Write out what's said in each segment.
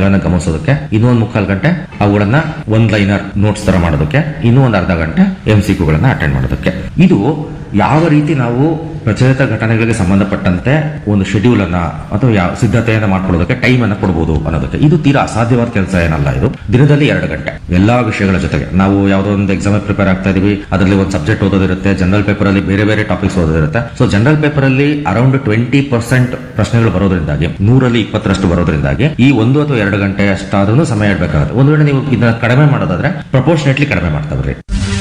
ಘಟನೆಗಳನ್ನ ಗಮನಿಸೋದಕ್ಕೆ ಇನ್ನೂ ಒಂದು ಮುಕ್ಕಾಲು ಗಂಟೆ ಅವುಗಳನ್ನ ಒಂದ್ ಲೈನರ್ ನೋಟ್ಸ್ ತರ ಮಾಡೋದಕ್ಕೆ ಇನ್ನೂ ಒಂದು ಅರ್ಧ ಗಂಟೆ ಎಂ ಸಿ ಗಳನ್ನ ಅಟೆಂಡ್ ಮಾಡೋದಕ್ಕೆ ಇದು ಯಾವ ರೀತಿ ನಾವು ಪ್ರಚಲಿತ ಘಟನೆಗಳಿಗೆ ಸಂಬಂಧಪಟ್ಟಂತೆ ಒಂದು ಶೆಡ್ಯೂಲ್ ಅನ್ನ ಅಥವಾ ಯಾವ ಸಿದ್ಧತೆಯನ್ನ ಮಾಡ್ಕೊಳ್ಳೋದಕ್ಕೆ ಟೈಮ್ ಅನ್ನ ಕೊಡಬಹುದು ಅನ್ನೋದಕ್ಕೆ ಇದು ತೀರಾ ಅಸಾಧ್ಯವಾದ ಕೆಲಸ ಏನಲ್ಲ ಇದು ದಿನದಲ್ಲಿ ಎರಡು ಗಂಟೆ ಎಲ್ಲಾ ವಿಷಯಗಳ ಜೊತೆಗೆ ನಾವು ಯಾವುದೋ ಒಂದು ಎಕ್ಸಾಮ್ ಪ್ರಿಪೇರ್ ಆಗ್ತಾ ಇದೀವಿ ಅದರಲ್ಲಿ ಒಂದು ಸಬ್ಜೆಕ್ಟ್ ಓದೋದಿರುತ್ತೆ ಜನರಲ್ ಪೇಪರ್ ಅಲ್ಲಿ ಬೇರೆ ಬೇರೆ ಟಾಪಿಕ್ಸ್ ಓದೋದಿರುತ್ತೆ ಸೊ ಜನರಲ್ ಪೇಪರ್ ಅಲ್ಲಿ ಅರೌಂಡ್ ಟ್ವೆಂಟಿ ಪರ್ಸೆಂಟ್ ಪ್ರಶ್ನೆಗಳು ಬರೋದ್ರಿಂದಾಗಿ ನೂರಲ್ಲಿ ಇಪ್ಪತ್ತರಷ್ಟು ಬರೋದ್ರಿಂದಾಗಿ ಈ ಒಂದು ಅಥವಾ ಎರಡು ಗಂಟೆ ಅಷ್ಟಾದ್ರೂ ಸಮಯ ಇಡಬೇಕಾಗುತ್ತೆ ಒಂದು ವೇಳೆ ನೀವು ಇದನ್ನ ಕಡಿಮೆ ಮಾಡೋದಾದ್ರೆ ಪ್ರಪೋರ್ಷನೇಟ್ಲಿ ಕಡಿಮೆ ಮಾಡ್ತಾ ಬರ್ರಿ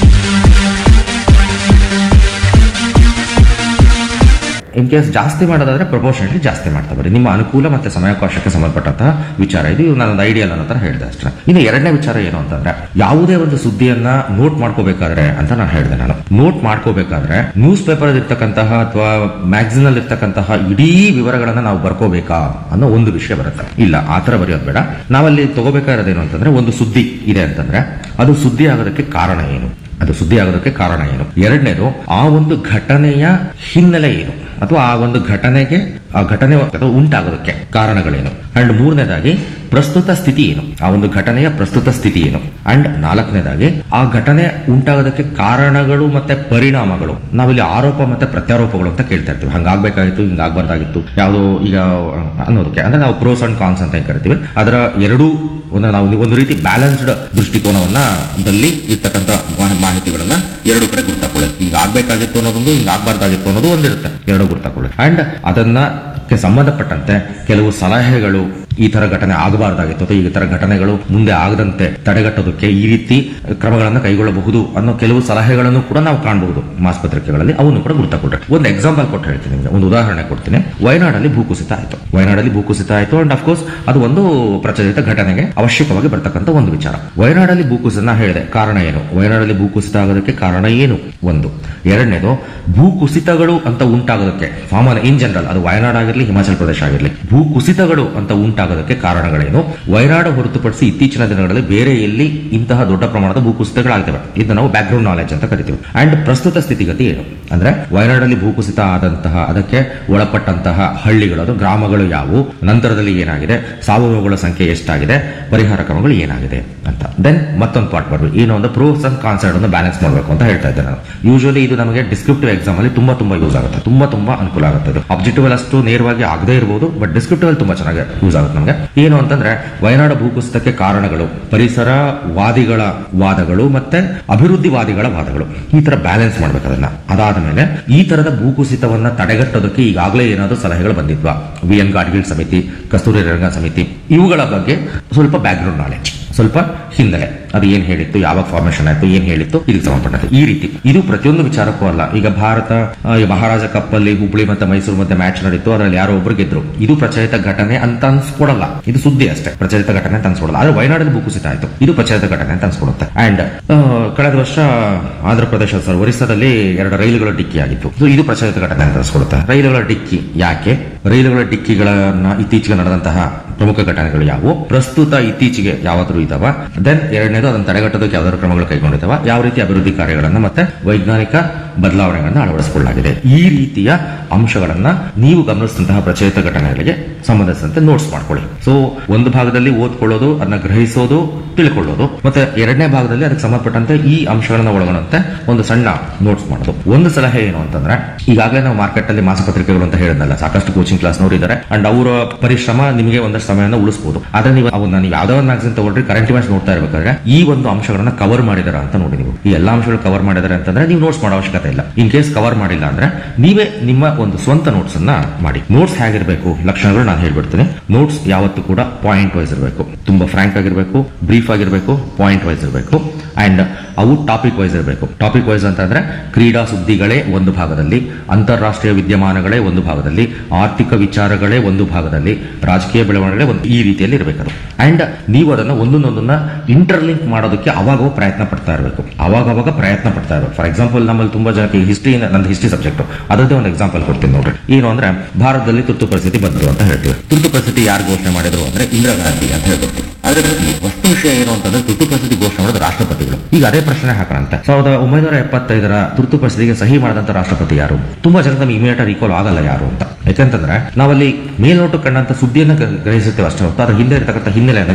ಇನ್ ಕೇಸ್ ಜಾಸ್ತಿ ಮಾಡೋದಾದ್ರೆ ಪ್ರಪೋರ್ಷನೇಟ್ಲಿ ಜಾಸ್ತಿ ಮಾಡ್ತಾ ಬರ್ರಿ ನಿಮ್ಮ ಅನುಕೂಲ ಮತ್ತೆ ಸಮಯಾವಕಾಶಕ್ಕೆ ಸಂಬಂಧಪಟ್ಟಂತಹ ವಿಚಾರ ಇದು ನನ್ನ ಐಡಿಯಲ್ ಅನ್ನೋ ತರ ಹೇಳಿದೆ ಅಷ್ಟೇ ಇನ್ನು ಎರಡನೇ ವಿಚಾರ ಏನು ಅಂತಂದ್ರೆ ಯಾವುದೇ ಒಂದು ಸುದ್ದಿಯನ್ನ ನೋಟ್ ಮಾಡ್ಕೋಬೇಕಾದ್ರೆ ಅಂತ ನಾನು ಹೇಳಿದೆ ನಾನು ನೋಟ್ ಮಾಡ್ಕೋಬೇಕಾದ್ರೆ ನ್ಯೂಸ್ ಪೇಪರ್ ಇರ್ತಕ್ಕಂತಹ ಅಥವಾ ಮ್ಯಾಗಝಿನ್ ಅಲ್ಲಿ ಇರ್ತಕ್ಕಂತಹ ಇಡೀ ವಿವರಗಳನ್ನ ನಾವು ಬರ್ಕೋಬೇಕಾ ಅನ್ನೋ ಒಂದು ವಿಷಯ ಬರುತ್ತೆ ಇಲ್ಲ ಆ ತರ ಬರೆಯೋದು ಬೇಡ ನಾವಲ್ಲಿ ತಗೋಬೇಕಾಗಿರೋದೇನು ಅಂತಂದ್ರೆ ಒಂದು ಸುದ್ದಿ ಇದೆ ಅಂತಂದ್ರೆ ಅದು ಸುದ್ದಿ ಆಗೋದಕ್ಕೆ ಕಾರಣ ಏನು ಅದು ಸುದ್ದಿ ಆಗೋದಕ್ಕೆ ಕಾರಣ ಏನು ಎರಡನೇದು ಆ ಒಂದು ಘಟನೆಯ ಹಿನ್ನೆಲೆ ಏನು ಅಥವಾ ಆ ಒಂದು ಘಟನೆಗೆ ಆ ಘಟನೆ ಅಥವಾ ಉಂಟಾಗೋದಕ್ಕೆ ಕಾರಣಗಳೇನು ಅಂಡ್ ಮೂರನೇದಾಗಿ ಪ್ರಸ್ತುತ ಸ್ಥಿತಿ ಏನು ಆ ಒಂದು ಘಟನೆಯ ಪ್ರಸ್ತುತ ಸ್ಥಿತಿ ಏನು ಅಂಡ್ ನಾಲ್ಕನೇದಾಗಿ ಆ ಘಟನೆ ಉಂಟಾಗೋದಕ್ಕೆ ಕಾರಣಗಳು ಮತ್ತೆ ಪರಿಣಾಮಗಳು ನಾವಿಲ್ಲಿ ಆರೋಪ ಮತ್ತೆ ಪ್ರತ್ಯಾರೋಪಗಳು ಅಂತ ಕೇಳ್ತಾ ಇರ್ತೀವಿ ಹಂಗಾಗ್ಬೇಕಾಗಿತ್ತು ಹಿಂಗಾಗ್ಬಾರ್ದಾಗಿತ್ತು ಯಾವುದೋ ಈಗ ಅನ್ನೋದಕ್ಕೆ ಅಂದ್ರೆ ನಾವು ಪ್ರೋಸ್ ಅಂಡ್ ಕಾನ್ಸ್ ಅಂತ ಏನ್ ಕರಿತೀವಿ ಅದರ ಎರಡೂ ಒಂದು ನಾವು ಒಂದು ರೀತಿ ಬ್ಯಾಲೆನ್ಸ್ಡ್ ದೃಷ್ಟಿಕೋನವನ್ನ ದಲ್ಲಿ ಇರ್ತಕ್ಕಂಥ ಮಾ- ಮಾಹಿತಿಗಳನ್ನ ಎರಡು ಕಡೆ ಗುರ್ತಾಕೊಳ್ಳಿ ಹಿಂಗ ಆಗ್ಬೇಕಾಗಿತ್ತು ಅನ್ನೋದೊಂದು ಹಿಂಗ ಆಗ್ಬಾರ್ದಾಗಿತ್ತು ಅನ್ನೋದು ಒಂದಿರುತ್ತೆ ಎರಡು ಗುರ್ತಾಕೊಳ್ಳಿ ಅಂಡ್ ಅದನ್ನ ಕ್ಕೆ ಸಂಬಂಧಪಟ್ಟಂತೆ ಕೆಲವು ಸಲಹೆಗಳು ಈ ತರ ಘಟನೆ ಆಗಬಾರ್ದಾಗಿತ್ತು ಅಥವಾ ಈ ತರ ಘಟನೆಗಳು ಮುಂದೆ ಆಗದಂತೆ ತಡೆಗಟ್ಟೋದಕ್ಕೆ ಈ ರೀತಿ ಕ್ರಮಗಳನ್ನು ಕೈಗೊಳ್ಳಬಹುದು ಅನ್ನೋ ಕೆಲವು ಸಲಹೆಗಳನ್ನು ಕೂಡ ನಾವು ಕಾಣಬಹುದು ಮಾಸಪತ್ರಿಕೆಗಳಲ್ಲಿ ಅವನ್ನು ಕೂಡ ಗುರ್ತಾಕೊಟ್ರೆ ಒಂದು ಎಕ್ಸಾಂಪಲ್ ಕೊಟ್ಟು ಹೇಳ್ತೀನಿ ನಿಮ್ಗೆ ಒಂದು ಉದಾಹರಣೆ ಕೊಡ್ತೀನಿ ವಯನಾಡಲ್ಲಿ ಭೂಕುಸಿತ ಆಯ್ತು ವಯನಾಡಲ್ಲಿ ಭೂಕುಸಿತ ಆಯ್ತು ಅಂಡ್ ಅಫ್ಕೋರ್ಸ್ ಅದು ಒಂದು ಪ್ರಚಲಿತ ಘಟನೆಗೆ ಅವಶ್ಯಕವಾಗಿ ಬರ್ತಕ್ಕಂಥ ಒಂದು ವಿಚಾರ ವಯನಾಡಲ್ಲಿ ಭೂಕುಸಿತ ನಾ ಹೇಳಿದೆ ಕಾರಣ ಏನು ವಯನಾಡಲ್ಲಿ ಭೂಕುಸಿತ ಆಗೋದಕ್ಕೆ ಕಾರಣ ಏನು ಒಂದು ಎರಡನೇದು ಭೂಕುಸಿತಗಳು ಅಂತ ಉಂಟಾಗೋದಕ್ಕೆ ಸಾಮಾನ್ಯ ಇನ್ ಜನರಲ್ ಅದು ವಯನಾಡ್ ಆಗಿರ್ಲಿ ಹಿಮಾಚಲ ಪ್ರದೇಶ ಆಗಿರ್ಲಿ ಭೂಕುಸಿತಗಳು ಅಂತ ಉಂಟಾಗೋದಕ್ಕೆ ಕಾರಣಗಳೇನು ವಯನಾಡು ಹೊರತುಪಡಿಸಿ ಇತ್ತೀಚಿನ ದಿನಗಳಲ್ಲಿ ಬೇರೆ ಎಲ್ಲಿ ಇಂತಹ ದೊಡ್ಡ ಪ್ರಮಾಣದ ಭೂಕುಸಿತಗಳಾಗ್ತವೆ ಇದನ್ನ ನಾವು ಬ್ಯಾಕ್ ಗ್ರೌಂಡ್ ನಾಲೆಜ್ ಅಂತ ಕರಿತೀವಿ ಅಂಡ್ ಪ್ರಸ್ತುತ ಸ್ಥಿತಿಗತಿ ಏನು ಅಂದ್ರೆ ವಯನಾಡಲ್ಲಿ ಭೂಕುಸಿತ ಆದಂತಹ ಅದಕ್ಕೆ ಒಳಪಟ್ಟಂತಹ ಹಳ್ಳಿಗಳು ಅದು ಗ್ರಾಮಗಳು ಯಾವುವು ನಂತರದಲ್ಲಿ ಏನಾಗಿದೆ ಸಾವಯವಗಳ ಸಂಖ್ಯೆ ಎಷ್ಟಾಗಿದೆ ಪರಿಹಾರ ಕ್ರಮಗಳು ಏನಾಗಿದೆ ಅಂತ ದೆನ್ ಮತ್ತೊಂದು ಪಾರ್ಟ್ ಬರ್ಬೇಕು ಏನು ಒಂದು ಪ್ರೋಸ್ ಅಂಡ್ ಕಾನ್ಸರ್ಟ್ ಅನ್ನು ಬ್ಯಾಲೆನ್ಸ್ ಮಾಡಬೇಕು ಅಂತ ಹೇಳ್ತಾ ಇದ್ದೆ ನಾನು ಯೂಶಲಿ ಇದು ನಮಗೆ ಡಿಸ್ಕ್ರಿಪ್ಟಿವ್ ಎಕ್ಸಾಮ್ ಅಲ್ಲಿ ತುಂಬಾ ತುಂಬಾ ಯೂಸ್ ಆಗುತ್ತೆ ತುಂಬಾ ತುಂಬಾ ಅನುಕೂಲ ಆಗುತ್ತೆ ಇದು ಅಬ್ಜೆಕ್ಟಿವ್ ಅಲ್ಲಿ ಅಷ್ಟು ನೇರವಾಗಿ ಆಗದೇ ಇರಬಹುದು ಬಟ್ ಡಿಸ್ಕ್ರಿಪ್ಟಿವ್ ಅಲ್ಲಿ ತುಂಬಾ ಚೆನ್ನಾಗಿ ಯೂಸ್ ಆಗುತ್ತೆ ನಮಗೆ ಏನು ಅಂತಂದ್ರೆ ವಯನಾಡು ಭೂಕುಸಿತಕ್ಕೆ ಕಾರಣಗಳು ಪರಿಸರ ವಾದಿಗಳ ವಾದಗಳು ಮತ್ತೆ ಅಭಿವೃದ್ಧಿವಾದಿಗಳ ವಾದಗಳು ಈ ತರ ಬ್ಯಾಲೆನ್ಸ್ ಮಾಡ್ಬೇಕು ಅದನ್ನ ಅದಾದ ಮೇಲೆ ಈ ತರದ ಭೂಕುಸಿತವನ್ನ ತಡೆಗಟ್ಟೋದಕ್ಕೆ ಈಗಾಗಲೇ ಏನಾದರೂ ಸಲಹೆಗಳು ಬಂದಿದ್ವಾ ವಿ ಎನ್ ಗಾಡ್ಗಿಲ್ ಸಮಿತಿ ಕಸ್ತೂರಿ ರಂಗ ಸಮಿತಿ ಇವುಗಳ ಬಗ್ಗೆ ಸ್ವಲ್ಪ ಬ್ಯಾಕ್ ಗ್ರೌಂಡ್ ನಾಲೆಜ್ ಸ್ವಲ್ಪ ಹಿನ್ನೆಲೆ ಅದು ಏನ್ ಹೇಳಿತ್ತು ಯಾವಾಗ ಫಾರ್ಮೇಶನ್ ಆಯ್ತು ಏನ್ ಹೇಳಿತ್ತು ಇದಕ್ಕೆ ಸಂಬಂಧಪಟ್ಟಂತೆ ಈ ರೀತಿ ಇದು ಪ್ರತಿಯೊಂದು ವಿಚಾರಕ್ಕೂ ಅಲ್ಲ ಈಗ ಭಾರತ ಆ, ಈ ಮಹಾರಾಜ ಕಪ್ ಅಲ್ಲಿ ಹುಬ್ಳಿ ಮತ್ತೆ ಮೈಸೂರು ಮತ್ತೆ ಮ್ಯಾಚ್ ನಡೀತು ಅದರಲ್ಲಿ ಯಾರೋ ಒಬ್ರು ಗೆದ್ರು ಇದು ಪ್ರಚಲಿತ ಘಟನೆ ಅಂತ ಅನ್ಸ್ಕೊಡಲ್ಲ ಇದು ಸುದ್ದಿ ಅಷ್ಟೇ ಪ್ರಚಲಿತ ಘಟನೆ ಅಂತ ಅನ್ಸ್ಕೊಡಲ್ಲ ಆದ್ರೆ ವಯನಾಡಲ್ಲಿ ಭೂಕುಸಿತ ಆಯ್ತು ಇದು ಪ್ರಚಲಿತ ಘಟನೆ ಅಂತ ಅನ್ಸ್ಕೊಡುತ್ತೆ ಅಂಡ್ ಕಳೆದ ವರ್ಷ ಆಂಧ್ರ ಪ್ರದೇಶ ಸರ್ ಒರಿಸ್ಸಾದಲ್ಲಿ ಎರಡು ರೈಲುಗಳ ಡಿಕ್ಕಿ ಆಗಿತ್ತು So, ಇದು ಪ್ರಚಲಿತ ಘಟನೆ ಅಂತ ಅನ್ಸ್ಕೊಡುತ್ತೆ ರೈಲುಗಳ ಡಿಕ್ಕಿ ಯಾಕೆ ರೈಲುಗಳ ಡಿಕ್ಕಿಗಳನ್ನ ಇತ್ತೀಚೆಗೆ ನಡೆದಂತಹ ಪ್ರಮುಖ ಘಟನೆಗಳು ಯಾವುವು ಪ್ರಸ್ತುತ ಇತ್ತೀಚೆಗೆ ಯಾವಾದರೂ ಇದಾವ ದೆನ್ ಎರಡನೇದು ಅದನ್ನು ತಡೆಗಟ್ಟೋದಕ್ಕೆ ಯಾವ್ದಾದ್ರು ಕ್ರಮಗಳು ಕೈಗೊಂಡಿದ್ದಾವ ಯಾವ ರೀತಿ ಅಭಿವೃದ್ಧಿ ಕಾರ್ಯಗಳನ್ನ ಮತ್ತೆ ವೈಜ್ಞಾನಿಕ ಬದಲಾವಣೆಗಳನ್ನ ಅಳವಡಿಸಿಕೊಳ್ಳಲಾಗಿದೆ ಈ ರೀತಿಯ ಅಂಶಗಳನ್ನ ನೀವು ಗಮನಿಸಿದಂತಹ ಪ್ರಚಲಿತ ಘಟನೆಗಳಿಗೆ ಸಂಬಂಧಿಸಿದಂತೆ ನೋಟ್ಸ್ ಮಾಡ್ಕೊಳ್ಳಿ ಸೊ ಒಂದು ಭಾಗದಲ್ಲಿ ಓದ್ಕೊಳ್ಳೋದು ಅದನ್ನ ಗ್ರಹಿಸೋದು ತಿಳ್ಕೊಳ್ಳೋದು ಮತ್ತೆ ಎರಡನೇ ಭಾಗದಲ್ಲಿ ಅದಕ್ಕೆ ಸಂಬಂಧಪಟ್ಟಂತೆ ಈ ಅಂಶಗಳನ್ನ ಒಳಗೊಂಡಂತೆ ಒಂದು ಸಣ್ಣ ನೋಟ್ಸ್ ಮಾಡೋದು ಒಂದು ಸಲಹೆ ಏನು ಅಂತಂದ್ರೆ ಈಗಾಗಲೇ ನಾವು ಮಾರ್ಕೆಟ್ ಅಲ್ಲಿ ಮಾಸಪತ್ರಿಕೆಗಳು ಅಂತ ಹೇಳಿದ್ನಲ್ಲ ಸಾಕಷ್ಟು ಕೋಚಿಂಗ್ ಕ್ಲಾಸ್ ನೋಡಿದ್ದಾರೆ ಅಂಡ್ ಅವರ ಪರಿಶ್ರಮ ನಿಮಗೆ ಒಂದಷ್ಟು ಸಮಯನ ಉಳಿಸಬಹುದು ಆದ್ರೆ ನೀವು ಅವನ್ನ ನೀವು ಯಾವ್ದೋ ಒಂದು ಮ್ಯಾಗಝಿನ್ ತಗೊಳ್ರಿ ಕರೆಂಟ್ ಇವೆಂಟ್ಸ್ ನೋಡ್ತಾ ಇರ್ಬೇಕಾದ್ರೆ ಈ ಒಂದು ಅಂಶಗಳನ್ನ ಕವರ್ ಮಾಡಿದಾರ ಅಂತ ನೋಡಿ ನೀವು ಈ ಎಲ್ಲಾ ಅಂಶಗಳು ಕವರ್ ಮಾಡಿದಾರೆ ಅಂತಂದ್ರೆ ನೀವು ನೋಟ್ಸ್ ಮಾಡೋ ಅವಶ್ಯಕತೆ ಇಲ್ಲ ಇನ್ ಕೇಸ್ ಕವರ್ ಮಾಡಿಲ್ಲ ಅಂದ್ರೆ ನೀವೇ ನಿಮ್ಮ ಒಂದು ಸ್ವಂತ ನೋಟ್ಸ್ ಅನ್ನ ಮಾಡಿ ನೋಟ್ಸ್ ಹೇಗಿರ್ಬೇಕು ಲಕ್ಷಣಗಳು ನಾನು ಹೇಳ್ಬಿಡ್ತೀನಿ ನೋಟ್ಸ್ ಯಾವತ್ತೂ ಕೂಡ ಪಾಯಿಂಟ್ ವೈಸ್ ಇರಬೇಕು ತುಂಬಾ ಫ್ರಾಂಕ್ ಆಗಿರ್ಬೇಕು ಬ್ರೀಫ್ ಆಗಿರ್ಬೇಕು ಪಾಯಿಂಟ್ ವೈಸ್ ಇರಬೇಕು ಅಂಡ್ ಅವು ಟಾಪಿಕ್ ವೈಸ್ ಇರಬೇಕು ಟಾಪಿಕ್ ವೈಸ್ ಅಂತಂದ್ರೆ ಕ್ರೀಡಾ ಸುದ್ದಿಗಳೇ ಒಂದು ಭಾಗದಲ್ಲಿ ಅಂತಾರಾಷ್ಟ್ರೀಯ ವಿದ್ಯಮಾನಗಳೇ ಒಂದು ಭಾಗದಲ್ಲಿ ಆರ್ಥಿಕ ವಿಚಾರಗಳೇ ಒಂದು ಭಾಗದಲ್ಲಿ ರಾಜಕೀಯ ಬೆಳವಣಿಗೆಗಳೇ ಒಂದು ಈ ರೀತಿಯಲ್ಲಿ ಇರಬೇಕು ಅಂಡ್ ನೀವು ಅದನ್ನ ಒಂದೊಂದೊಂದನ್ನ ಇಂಟರ್ಲಿಂಕ್ ಮಾಡೋದಕ್ಕೆ ಅವಾಗ ಪ್ರಯತ್ನ ಪಡ್ತಾ ಇರಬೇಕು ಅವಾಗ ಅವಾಗ ಪ್ರಯತ್ನ ಪಡ್ತಾ ಇರಬೇಕು ಫಾರ್ ಎಕ್ಸಾಂಪಲ್ ನಮ್ಮಲ್ಲಿ ತುಂಬಾ ಜನಕ್ಕೆ ಹಿಸ್ಟ್ರಿ ನಂದು ಹಿಸ್ಟ್ರಿ ಸಬ್ಜೆಕ್ಟ್ ಅದರದ್ದೇ ಒಂದು ಎಕ್ಸಾಂಪಲ್ ಕೊಡ್ತೀನಿ ನೋಡ್ರಿ ಏನು ಅಂದ್ರೆ ಭಾರತದಲ್ಲಿ ತುರ್ತು ಪರಿಸ್ಥಿತಿ ಬಂತು ಅಂತ ಹೇಳ್ತೀವಿ ತುರ್ತು ಪರಿಸ್ಥಿತಿ ಯಾರು ಘೋಷಣೆ ಮಾಡಿದ್ರು ಅಂದ್ರೆ ಇಂದಿರಾ ಗಾಂಧಿ ಅಂತ ಹೇಳ್ಬೇಕು ಆದ್ರೆ ವಸ್ತು ವಿಷಯ ಏನು ಅಂತಂದ್ರೆ ತುರ್ತು ಪರಿಸ್ಥಿತಿ ಘೋಷಣೆ ಮಾಡೋದು ರಾಷ್ಟ್ರಪತಿಗಳು ಈಗ ಅದೇ ಪ್ರಶ್ನೆ ಹಾಕೋಣಂತ ಸಾವಿರದ ಒಂಬೈನೂರ ಎಪ್ಪತ್ತೈದರ ತುರ್ತು ಪರಿಸ್ಥಿತಿಗೆ ಸಹಿ ಮಾಡಿದಂತ ರಾಷ್ಟ್ರಪತಿ ಯಾರು ತುಂಬಾ ಜನ ನಮ್ಗೆ ಇಮಿಡಿಯೇಟ್ ರೀಕಾಲ್ ಆಗಲ್ಲ ಯಾರು ಅಂತ ಯಾಕಂತಂದ್ರೆ ನಾವಲ್ಲಿ ಮೇಲ್ನೋಟ ಕಂಡಂತ ಸುದ್ದಿಯನ್ನ ಗ್ರಹಿಸುತ್ತೇವೆ ಅಷ್ಟೇ ಹೊರತು ಅದ್ರ ಹಿಂದೆ ಇರತಕ್ಕಂಥ ಹಿನ್ನೆಲೆಯನ್ನು